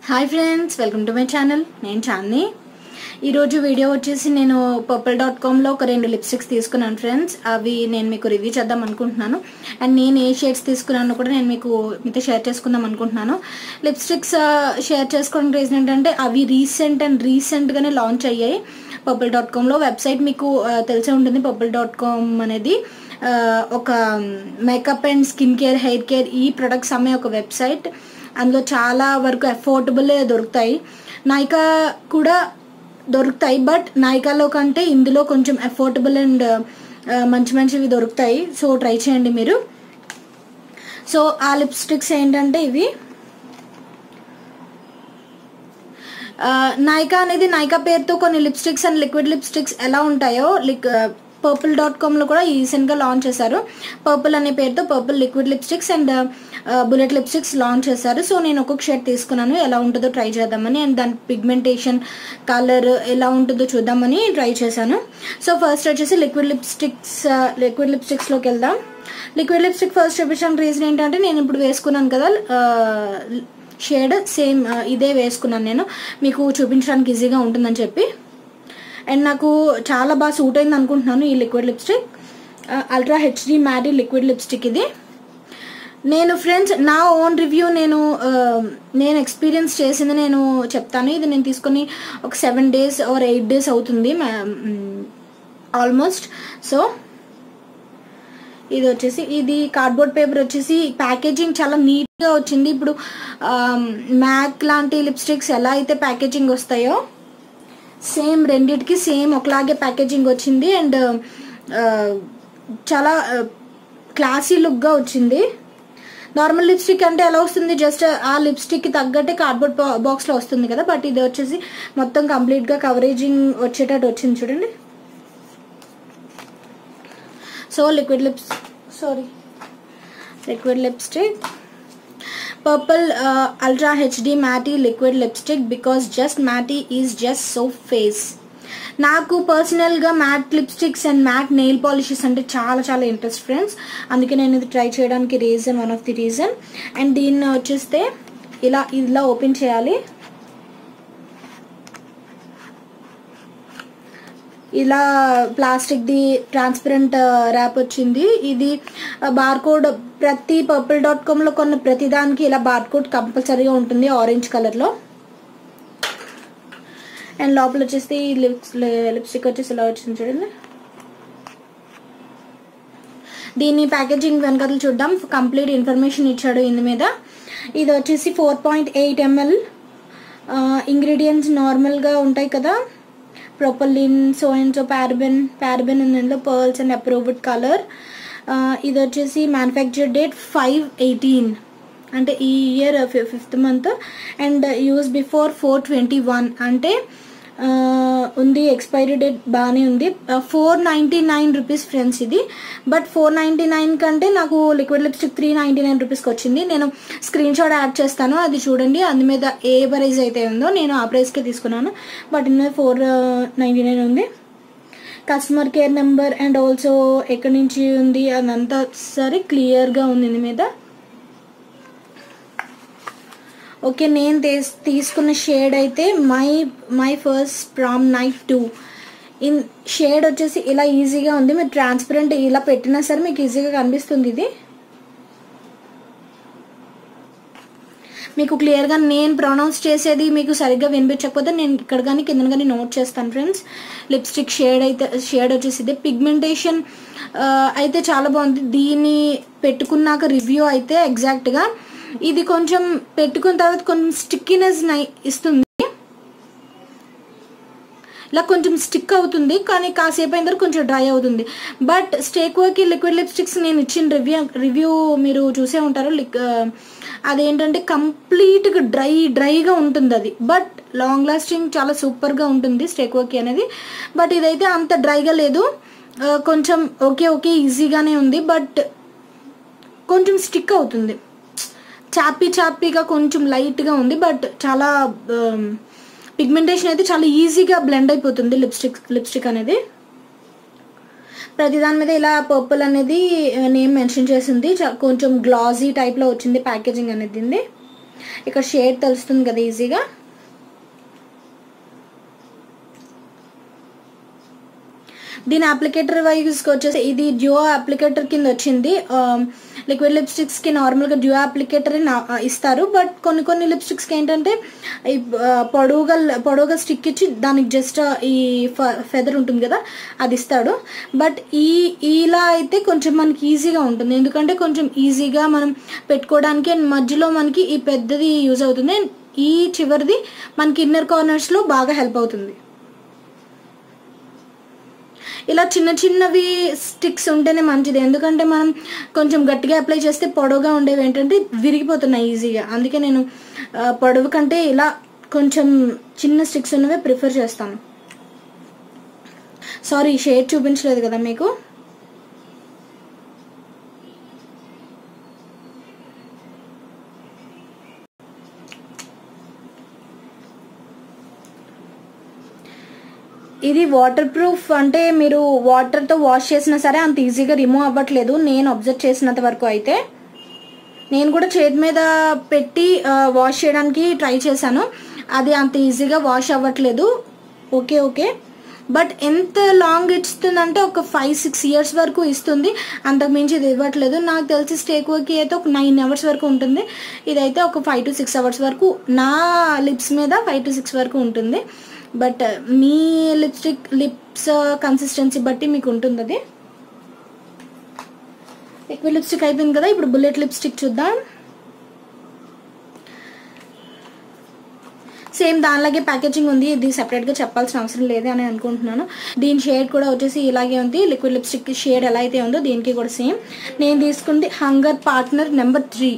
Hi friends welcome to my channel నేను చాంది ఈరోజు video వచ్చేసి నేను పర్పుల్ డాట్ కామ్లో ఒక రెండు లిప్స్టిక్స్ తీసుకున్నాను ఫ్రెండ్స్ అవి నేను మీకు రివ్యూ చేద్దాం అనుకుంటున్నాను అండ్ నేను ఏ షేడ్స్ తీసుకున్నాను కూడా నేను మీకు మీతో షేర్ చేసుకుందాం అనుకుంటున్నాను లిప్స్టిక్స్ షేర్ చేసుకోవడానికి రీజన్ ఏంటంటే అవి రీసెంట్ అండ్ రీసెంట్గానే లాంచ్ అయ్యాయి పర్పుల్ డాట్ కామ్లో వెబ్సైట్ మీకు ఆ, తెలిసే ఉంటుంది పర్పుల్ డాట్ కామ్ అనేది ఆ, ఒక makeup and skin care hair care ఈ ప్రొడక్ట్స్ అమ్మే ఒక వెబ్సైట్ అందులో చాలా వరకు అఫోర్డబుల్ దొరుకుతాయి నైకా కూడా దొరుకుతాయి బట్ నైకాలో కంటే ఇందులో కొంచెం అఫోర్డబుల్ అండ్ మంచి మంచివి దొరుకుతాయి సో ట్రై చేయండి మీరు సో ఆ లిప్స్టిక్స్ ఏంటంటే ఇవి నైకా అనేది నైకా పేరుతో కొన్ని లిప్స్టిక్స్ అండ్ లిక్విడ్ లిప్స్టిక్స్ ఎలా ఉంటాయో లిక్ పర్పుల్ డాట్ కామ్లో కూడా రీసెంట్గా లాంచ్ చేశారు పర్పుల్ అనే పేరుతో purple liquid lipsticks and bullet lipsticks launch చేశారు సో నేను ఒక్కొక్క షేడ్ తీసుకున్నాను ఎలా ఉంటుందో ట్రై చేద్దామని అండ్ దాని పిగ్మెంటేషన్ కలర్ ఎలా ఉంటుందో చూద్దామని ట్రై చేశాను సో ఫస్ట్ వచ్చేసి లిక్విడ్ లిప్స్టిక్స్ లిక్విడ్ లిప్స్టిక్స్లోకి వెళ్దాం లిక్విడ్ లిప్స్టిక్ ఫస్ట్ చూపించడానికి రీజన్ ఏంటంటే నేను ఇప్పుడు వేసుకున్నాను కదా షేడ్ సేమ్ ఇదే వేసుకున్నాను నేను మీకు చూపించడానికి ఈజీగా ఉంటుందని చెప్పి అండ్ నాకు చాలా బాగా సూట్ అయింది అనుకుంటున్నాను ఈ liquid lipstick ultra HD Mary liquid lipstick ఇది నేను ఫ్రెండ్స్ నా ఓన్ రివ్యూ నేను ఆ, నేను ఎక్స్పీరియన్స్ చేసింది నేను చెప్తాను ఇది నేను తీసుకొని ఒక seven days or eight days అవుతుంది ఆల్మోస్ట్ సో ఇది వచ్చేసి ఇది కార్డ్బోర్డ్ పేపర్ వచ్చేసి ప్యాకేజింగ్ చాలా నీట్గా వచ్చింది ఇప్పుడు మ్యాక్ లాంటి లిప్స్టిక్స్ ఎలా అయితే ప్యాకేజింగ్ వస్తాయో సేమ్ రెండిటికి సేమ్ ఒకలాగే ప్యాకేజింగ్ వచ్చింది అండ్ చాలా క్లాసీ లుక్గా వచ్చింది నార్మల్ లిప్స్టిక్ అంటే ఎలా వస్తుంది జస్ట్ ఆ లిప్స్టిక్కి తగ్గట్టే కార్డ్బోర్డ్ బాక్స్లో వస్తుంది కదా బట్ ఇది వచ్చేసి మొత్తం కంప్లీట్గా కవరేజింగ్ వచ్చేటట్టు వచ్చింది చూడండి so liquid lips sorry liquid lipstick purple uh, ultra hd matte liquid lipstick because just matte is just so face నాకు పర్సనల్గా matte lipsticks and matte nail polishes అంటే చాలా చాలా ఇంట్రెస్ట్ ఫ్రెండ్స్ అందుకే నేను ఇది ట్రై చేయడానికి reason one of the reason and దీన్ని వచ్చేస్తే ఇలా ఇలా ఓపెన్ చేయాలి ఇలా ప్లాస్టిక్ ది ట్రాన్స్పరెంట్ ర్యాప్ వచ్చింది ఇది బార్కోడ్ ప్రతి పర్పుల్ డాట్ కామ్లో కొన్న ప్రతి దానికి ఇలా బార్కోడ్ కంపల్సరీగా ఉంటుంది ఆరెంజ్ కలర్లో అండ్ లోపల వచ్చేసి లిప్స్ లిప్స్టిక్ వచ్చేసి ఇలా వచ్చింది చూడండి దీని ప్యాకేజింగ్ వెనకాల చూద్దాం కంప్లీట్ ఇన్ఫర్మేషన్ ఇచ్చాడు ఇందు మీద ఇది వచ్చేసి four point eight ML ingredients నార్మల్గా ఉంటాయి కదా propylene so and so paraben paraben ఇందులో పర్ల్స్ అండ్ అప్రూవ్డ్ కలర్ ఇది వచ్చేసి మ్యానుఫ్యాక్చర్ డేట్ ఫైవ్ ఎయిటీన్ అంటే ఈ year fifth month and use before four twenty one అంటే ఆ, ఉంది ఎక్స్పైరీ డేట్ బాగానే ఉంది four ninety nine rupees friends ఇది బట్ ఫోర్ నైంటీ నైన్ కంటే నాకు liquid lipstick three ninety nine రూపీస్కి వచ్చింది నేను స్క్రీన్ షాట్ యాడ్ చేస్తాను అది చూడండి అందు మీద ఏ ప్రైస్ అయితే ఉందో నేను ఆ ప్రైస్కే తీసుకున్నాను బట్ ఇందులో ఫోర్ నైంటీ నైన్ ఉంది customer care number and also ఎక్కడి నుంచి ఉంది అదంతా సరే క్లియర్గా ఉంది ఇందు మీద ఓకే నేను తీస్ తీసుకున్న షేడ్ అయితే my my first prom night two in shade వచ్చేసి ఇలా ఈజీగా ఉంది మీరు ట్రాన్స్పరెంట్ ఇలా పెట్టినా సరే మీకు ఈజీగా కనిపిస్తుంది ఇది మీకు క్లియర్గా నేను ప్రొనౌన్స్ చేసేది మీకు సరిగ్గా వినిపించకపోతే నేను ఇక్కడ కానీ కింద కానీ నోట్ చేస్తాను ఫ్రెండ్స్ లిప్స్టిక్ షేడ్ అయితే షేడ్ వచ్చేసి ఇది పిగ్మెంటేషన్ అయితే చాలా బాగుంది దీన్ని పెట్టుకున్నాక రివ్యూ అయితే ఎగ్జాక్ట్గా ఇది కొంచెం పెట్టుకున్న తర్వాత కొంచెం స్టిక్కినెస్ ఇస్తుంది ఇలా కొంచెం స్టిక్ అవుతుంది కానీ కాసేపు అయిన తర్వాత కొంచెం డ్రై అవుతుంది బట్ స్టేక్వాకి లిక్విడ్ లిప్స్టిక్స్ నేను ఇచ్చిన రివ్యూ రివ్యూ మీరు చూసే ఉంటారు లిక్ అదేంటంటే కంప్లీట్గా డ్రై డ్రైగా ఉంటుంది అది బట్ లాంగ్ లాస్టింగ్ చాలా సూపర్గా ఉంటుంది స్టేక్వాకి అనేది బట్ ఇదైతే అంత డ్రైగా లేదు ఆ, కొంచెం ఓకే ఓకే ఈజీగానే ఉంది బట్ కొంచెం స్టిక్ అవుతుంది చాపీ చాపీగా కొంచెం లైట్గా ఉంది బట్ చాలా పిగ్మెంటేషన్ అయితే చాలా ఈజీగా బ్లెండ్ అయిపోతుంది లిప్స్టిక్ లిప్స్టిక్ అనేది ప్రతి దాని మీద ఇలా పర్పుల్ అనేది నేమ్ మెన్షన్ చేసింది చా- కొంచెం గ్లాజీ టైప్లో వచ్చింది ప్యాకేజింగ్ అనేది దీనిది. ఇక్కడ షేడ్ తెలుస్తుంది కదా ఈజీగా దీని అప్లికేటర్ వైజ్కి వచ్చేసి ఇది డ్యూ అప్లికేటర్ కింద వచ్చింది లిక్విడ్ లిప్స్టిక్స్ కి నార్మల్ గా డ్యూ అప్లికేటర్ ఇస్తారు బట్ కొన్ని కొన్ని లిప్స్టిక్స్ కి ఏంటంటే ఈ ఆ, పొడవుగా పొడవుగా స్టిక్ ఇచ్చి దానికి జస్ట్ ఈ ఫెదర్ ఉంటుంది కదా అది ఇస్తాడు బట్ ఈ ఇలా అయితే కొంచెం మనకి ఈజీగా ఉంటుంది ఎందుకంటే కొంచెం ఈజీగా మనం పెట్టుకోవడానికి అండ్ మధ్యలో మనకి ఈ పెద్దది యూజ్ అవుతుంది అండ్ ఈ చివరిది మనకి ఇన్నర్ కార్నర్స్ లో బాగా హెల్ప్ అవుతుంది ఇలా చిన్న చిన్నవి స్టిక్స్ ఉంటేనే మంచిది ఎందుకంటే మనం కొంచెం గట్టిగా అప్లై చేస్తే పొడవుగా ఉండేవి ఏంటంటే విరిగిపోతున్నాయి ఈజీగా అందుకే నేను ఆ, పొడవు కంటే ఇలా కొంచెం చిన్న స్టిక్స్ ఉన్నవే ప్రిఫర్ చేస్తాను సారీ షేడ్ చూపించలేదు కదా మీకు ఇది వాటర్ ప్రూఫ్ అంటే మీరు వాటర్తో వాష్ చేసినా సరే అంత ఈజీగా రిమూవ్ అవ్వట్లేదు నేను అబ్జర్వ్ చేసినంత వరకు అయితే నేను కూడా చేతి మీద పెట్టి ఆ, వాష్ చేయడానికి ట్రై చేశాను అది అంత ఈజీగా వాష్ అవ్వట్లేదు ఓకే ఓకే బట్ ఎంత లాంగ్ ఇస్తుందంటే ఒక ఫైవ్ సిక్స్ ఇయర్స్ వరకు ఇస్తుంది అంతకు మించి ఇది ఇవ్వట్లేదు నాకు తెలిసి స్టేక్ వర్క్ అయితే ఒక నైన్ అవర్స్ వరకు ఉంటుంది ఇదైతే ఒక ఫైవ్ టు సిక్స్ అవర్స్ వరకు నా లిప్స్ మీద ఫైవ్ టు సిక్స్ వరకు ఉంటుంది బట్ మీ లిప్స్టిక్ లిప్స్ కన్సిస్టెన్సీ బట్టి మీకు ఉంటుంది అది లిక్విడ్ లిప్స్టిక్ అయిపోయింది కదా ఇప్పుడు బుల్లెట్ లిప్స్టిక్ చూద్దాం సేమ్ దానిలాగే ప్యాకేజింగ్ ఉంది ఇది సెపరేట్గా చెప్పాల్సిన అవసరం లేదు అని అనుకుంటున్నాను దీని షేడ్ కూడా వచ్చేసి ఇలాగే ఉంది లిక్విడ్ లిప్స్టిక్ షేడ్ ఎలా అయితే ఉందో దీనికి కూడా సేమ్ నేను తీసుకుంది హంగర్ పార్ట్నర్ నెంబర్ త్రీ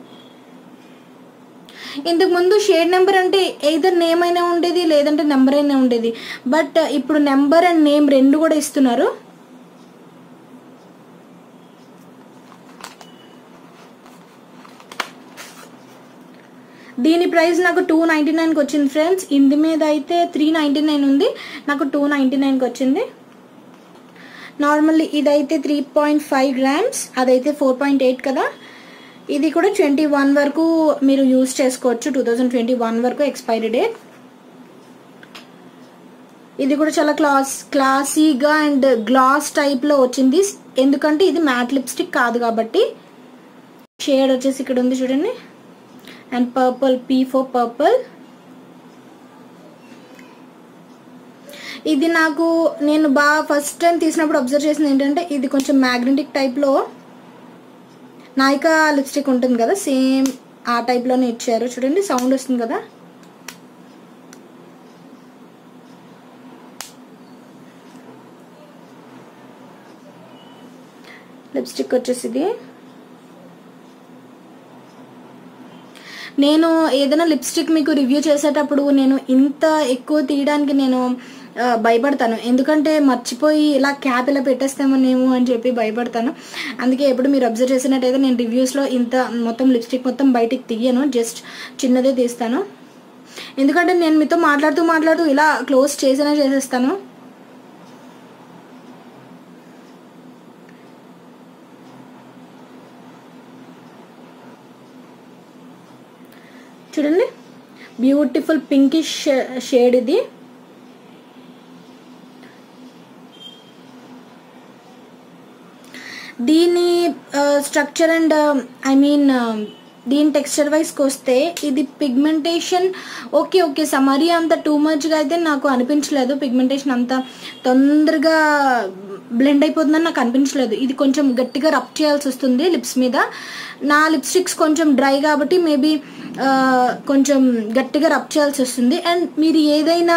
ఇంతకు ముందు షేడ్ నెంబర్ అంటే ఏదర్ నేమ్ అయినా ఉండేది లేదంటే నెంబర్ అయినా ఉండేది బట్ ఇప్పుడు నెంబర్ అండ్ నేమ్ రెండు కూడా ఇస్తున్నారు దీని ప్రైస్ నాకు టూ నైంటీ నైన్కి వచ్చింది ఫ్రెండ్స్ ఇంది మీద అయితే త్రీ నైంటీ నైన్ ఉంది నాకు టూ నైంటీ నైన్కి వచ్చింది నార్మల్లీ ఇదైతే త్రీ పాయింట్ ఫైవ్ గ్రామ్స్ అదైతే ఫోర్ పాయింట్ ఎయిట్ కదా ఇది కూడా ట్వంటీ వన్ వరకు మీరు యూజ్ చేసుకోవచ్చు టూ థౌజండ్ ట్వంటీ వన్ వరకు ఎక్స్పైరీ డేట్ ఇది కూడా చాలా క్లాస్ క్లాసీగా అండ్ గ్లాస్ టైప్లో వచ్చింది ఎందుకంటే ఇది మ్యాట్ లిప్స్టిక్ కాదు కాబట్టి షేడ్ వచ్చేసి ఇక్కడ ఉంది చూడండి and purple P four purple ఇది నాకు నేను బాగా ఫస్ట్ టైం తీసినప్పుడు అబ్జర్వ్ చేసింది ఏంటంటే ఇది కొంచెం మ్యాగ్నెటిక్ టైప్లో నాయికా లిప్స్టిక్ ఉంటుంది కదా సేమ్ ఆ టైప్లోనే ఇచ్చారు చూడండి సౌండ్ వస్తుంది కదా లిప్స్టిక్ వచ్చేసి ఇది నేను ఏదైనా లిప్స్టిక్ మీకు రివ్యూ చేసేటప్పుడు నేను ఇంత ఎక్కువ తీయడానికి నేను ఆ, భయపడతాను ఎందుకంటే మర్చిపోయి ఇలా క్యాప్ ఇలా పెట్టేస్తామనేమో అని చెప్పి భయపడతాను అందుకే ఎప్పుడు మీరు అబ్జర్వ్ చేసినట్టయితే నేను రివ్యూస్లో ఇంత మొత్తం లిప్స్టిక్ మొత్తం బయటికి తీయను జస్ట్ చిన్నదే తీస్తాను ఎందుకంటే నేను మీతో మాట్లాడుతూ మాట్లాడుతూ ఇలా క్లోజ్ చేసినా చేసేస్తాను చూడండి బ్యూటిఫుల్ పింకిష్ షేడ్ ఇది దీని స్ట్రక్చర్ అండ్ ఐ మీన్ దీని టెక్స్చర్ వైజ్కి వస్తే ఇది పిగ్మెంటేషన్ ఓకే ఓకే సమరీ అంత టూ మచ్గా అయితే నాకు అనిపించలేదు పిగ్మెంటేషన్ అంత తొందరగా బ్లెండ్ అయిపోతుందని నాకు అనిపించలేదు ఇది కొంచెం గట్టిగా రబ్ చేయాల్సి వస్తుంది లిప్స్ మీద నా లిప్స్టిక్స్ కొంచెం డ్రై కాబట్టి మేబీ కొంచెం గట్టిగా రబ్ చేయాల్సి వస్తుంది అండ్ మీరు ఏదైనా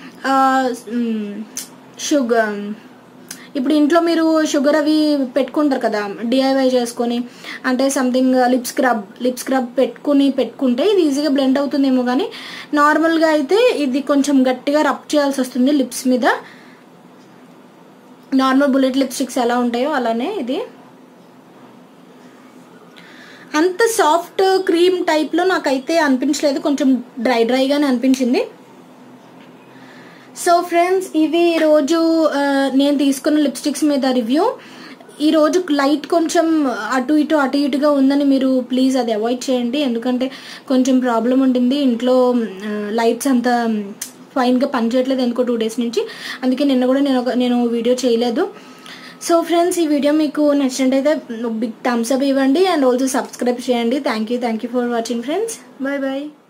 షుగర్ ఇప్పుడు ఇంట్లో మీరు షుగర్ అవి పెట్టుకుంటారు కదా డిఐవై చేసుకొని అంటే something lip scrub lip scrub పెట్టుకుని పెట్టుకుంటే ఇది ఈజీగా బ్లెండ్ అవుతుందేమో కానీ నార్మల్గా అయితే ఇది కొంచెం గట్టిగా రబ్ చేయాల్సి వస్తుంది లిప్స్ మీద నార్మల్ బుల్లెట్ లిప్స్టిక్స్ ఎలా ఉంటాయో అలానే ఇది అంత సాఫ్ట్ క్రీమ్ టైప్లో నాకైతే అనిపించలేదు కొంచెం డ్రై డ్రైగానే అనిపించింది సో ఫ్రెండ్స్ ఇవి ఈరోజు ఆ, నేను తీసుకున్న లిప్స్టిక్స్ మీద రివ్యూ ఈ రోజు లైట్ కొంచెం అటు ఇటు అటు ఇటుగా ఉందని మీరు ప్లీజ్ అది అవాయిడ్ చేయండి ఎందుకంటే కొంచెం ప్రాబ్లం ఉండింది ఇంట్లో లైట్స్ అంతా ఫైన్గా పనిచేయట్లేదు ఎందుకో టూ డేస్ నుంచి అందుకే నిన్న కూడా నేను ఒక నేను వీడియో చేయలేదు సో ఫ్రెండ్స్ ఈ వీడియో మీకు నచ్చినట్టయితే బిగ్ థమ్స్ అప్ ఇవ్వండి అండ్ ఆల్సో సబ్స్క్రైబ్ చేయండి thank you thank you for watching friends bye bye